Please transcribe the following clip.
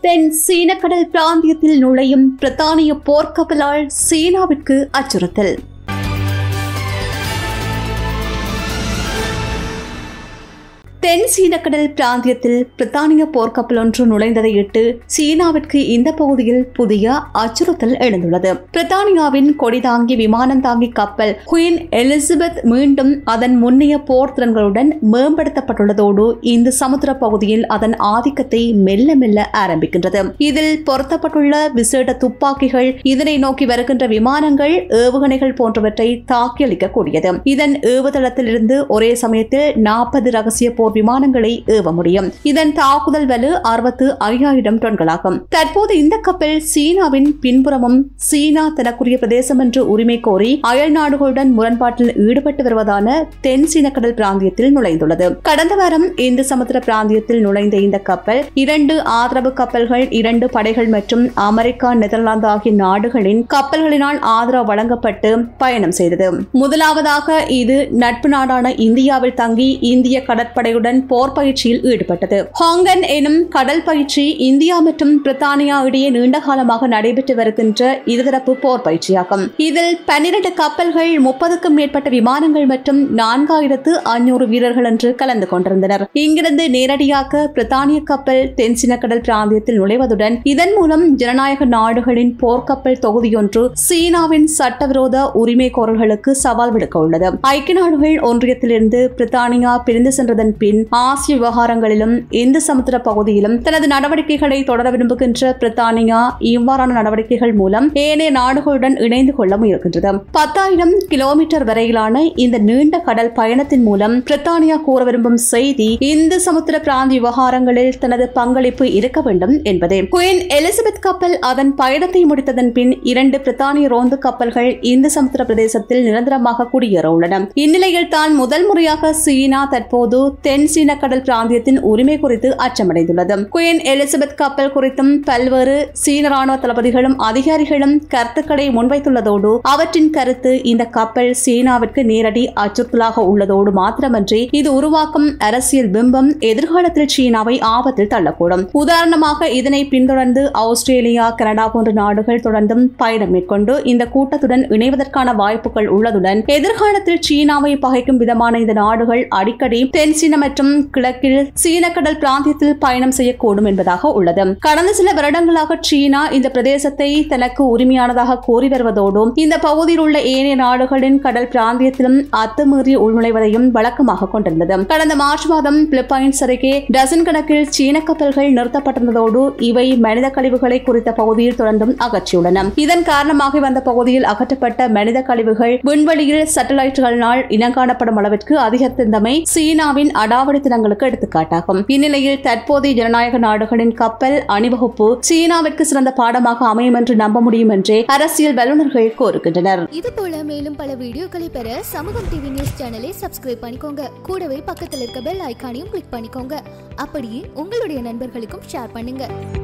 தென் சீனக்கடல் பிராந்தியத்தில் நுழையும் பிரித்தானிய போர்க்கப்பலால் சீனாவிற்கு அச்சுறுத்தல் தென் சீனக்கடல் பிராந்தியத்தில் பிரித்தானிய போர்க்கப்பல் ஒன்று நுழைந்ததையிட்டு சீனாவிற்கு இந்த பகுதியில் புதிய அச்சுறுத்தல் எழுந்துள்ளது பிரித்தானியாவின் கொடிதாங்கி விமானம் தாங்கி கப்பல் குயின் எலிசபெத் மீண்டும் அதன் முன்னைய போர் திறன்களுடன் மேம்படுத்தப்பட்டுள்ளதோடு இந்த சமுத்திர பகுதியில் அதன் ஆதிக்கத்தை மெல்ல மெல்ல ஆரம்பிக்கின்றது இதில் பொருத்தப்பட்டுள்ள விசேட துப்பாக்கிகள் இதனை நோக்கி வருகின்ற விமானங்கள் ஏவுகணைகள் போன்றவற்றை தாக்கி அளிக்கக்கூடியது இதன் ஏவுதளத்திலிருந்து ஒரே சமயத்தில் நாற்பது ரகசிய போர் விமானங்களை ஏவ முடியும் இதன் தாக்குதல் வலு அறுபத்து ஐயாயிரம் டன்களாகும் தற்போது இந்த கப்பல் சீனாவின் பின்புறமும் சீனா தனக்குரிய பிரதேசம் என்று உரிமை கோரி அயல் நாடுகளுடன் முரண்பாட்டில் ஈடுபட்டு வருவதான தென் சீன கடல் பிராந்தியத்தில் நுழைந்துள்ளது கடந்த வாரம் இந்து சமுத்திர பிராந்தியத்தில் நுழைந்த இந்த கப்பல் இரண்டு ஆதரவு கப்பல்கள் இரண்டு படைகள் மற்றும் அமெரிக்கா நெதர்லாந்து ஆகிய நாடுகளின் கப்பல்களினால் ஆதரவு வழங்கப்பட்டு பயணம் செய்தது முதலாவதாக இது நட்பு நாடான இந்தியாவில் தங்கி இந்திய கடற்படையுடன் போர் பயிற்சியில் ஈடுபட்டது ஹாங்கன் எனும் கடல் பயிற்சி இந்தியா மற்றும் பிரித்தானியா இடையே நீண்ட காலமாக நடைபெற்று வருகின்ற இருதரப்பு போர் பயிற்சியாகும் இதில் பன்னிரண்டு கப்பல்கள் முப்பதுக்கும் மேற்பட்ட விமானங்கள் மற்றும் நான்காயிரத்து ஐநூறு வீரர்கள் என்று கலந்து கொண்டிருந்தனர் இங்கிருந்து நேரடியாக பிரித்தானிய கப்பல் தென்சின கடல் பிராந்தியத்தில் நுழைவதுடன் இதன் மூலம் ஜனநாயக நாடுகளின் போர்க்கப்பல் தொகுதியொன்று சீனாவின் சட்டவிரோத உரிமை கோரல்களுக்கு சவால் விடுக்க உள்ளது ஐக்கிய நாடுகள் ஒன்றியத்திலிருந்து பிரித்தானியா பிரிந்து சென்றதன் பின் ஆசிய விவகாரங்களிலும் இந்து சமுத்திர பகுதியிலும் தனது நடவடிக்கைகளை தொடர விரும்புகின்ற பிரித்தானியா இவ்வாறான நடவடிக்கைகள் மூலம் ஏனைய நாடுகளுடன் இணைந்து கொள்ள முயல்கின்றது பத்தாயிரம் கிலோமீட்டர் வரையிலான இந்த நீண்ட கடல் பயணத்தின் மூலம் பிரித்தானியா கூற விரும்பும் செய்தி இந்து சமுத்திர பிராந்திய விவகாரங்களில் தனது பங்களிப்பு இருக்க வேண்டும் என்பதே குயின் எலிசபெத் கப்பல் அதன் பயணத்தை முடித்ததன் பின் இரண்டு பிரித்தானிய ரோந்து கப்பல்கள் இந்து சமுத்திர பிரதேசத்தில் நிரந்தரமாக குடியேற உள்ளன இந்நிலையில் தான் முதல் முறையாக சீனா தற்போது தென் சீன கடல் பிராந்தியத்தின் உரிமை குறித்து அச்சமடைந்துள்ளது குயின் எலிசபெத் கப்பல் குறித்தும் பல்வேறு சீன ராணுவ தளபதிகளும் அதிகாரிகளும் கருத்துக்களை முன்வைத்துள்ளதோடு அவற்றின் கருத்து இந்த கப்பல் சீனாவிற்கு நேரடி அச்சுறுத்தலாக உள்ளதோடு மாத்திரமன்றி இது உருவாக்கும் அரசியல் பிம்பம் எதிர்காலத்தில் சீனாவை ஆபத்தில் தள்ளக்கூடும் உதாரணமாக இதனை பின்தொடர்ந்து ஆஸ்திரேலியா கனடா போன்ற நாடுகள் தொடர்ந்தும் பயணம் மேற்கொண்டு இந்த கூட்டத்துடன் இணைவதற்கான வாய்ப்புகள் உள்ளதுடன் எதிர்காலத்தில் சீனாவை பகைக்கும் விதமான இந்த நாடுகள் அடிக்கடி தென் சீன மற்றும் கிழக்கில் சீன கடல் பிராந்தியத்தில் பயணம் செய்யக்கூடும் என்பதாக உள்ளது கடந்த சில வருடங்களாக சீனா இந்த பிரதேசத்தை தனக்கு உரிமையானதாக கோரி வருவதோடும் இந்த பகுதியில் உள்ள ஏனைய நாடுகளின் கடல் பிராந்தியத்திலும் அத்துமீறி உள்நுழைவதையும் வழக்கமாக கொண்டிருந்தது கடந்த மார்ச் மாதம் பிலிப்பைன்ஸ் அருகே டசன் கணக்கில் சீன கப்பல்கள் நிறுத்தப்பட்டிருந்ததோடு இவை மனித கழிவுகளை குறித்த பகுதியில் தொடர்ந்தும் அகற்றியுள்ளன இதன் காரணமாக வந்த பகுதியில் அகற்றப்பட்ட மனித கழிவுகள் விண்வெளியில் சேட்டலைட்டுகளினால் இனங்காணப்படும் அளவிற்கு அதிகரித்திருந்தமை சீனாவின் அடாவடித்தனங்களுக்கு எடுத்துக்காட்டாகும் இந்நிலையில் தற்போதைய ஜனநாயக நாடுகளின் கப்பல் அணிவகுப்பு சீனாவிற்கு சிறந்த பாடமாக அமையும் என்று நம்ப முடியும் என்றே அரசியல் வல்லுநர்கள் கோருகின்றனர் இது போல மேலும் பல வீடியோக்களை பெற சமூகம் டிவி நியூஸ் சேனலை சப்ஸ்கிரைப் பண்ணிக்கோங்க கூடவே பக்கத்தில் இருக்க பெல் ஐகானையும் கிளிக் பண்ணிக்கோங்க அப்படியே உங்களுடைய நண்பர்களுக்கும் ஷேர் பண்ணுங்க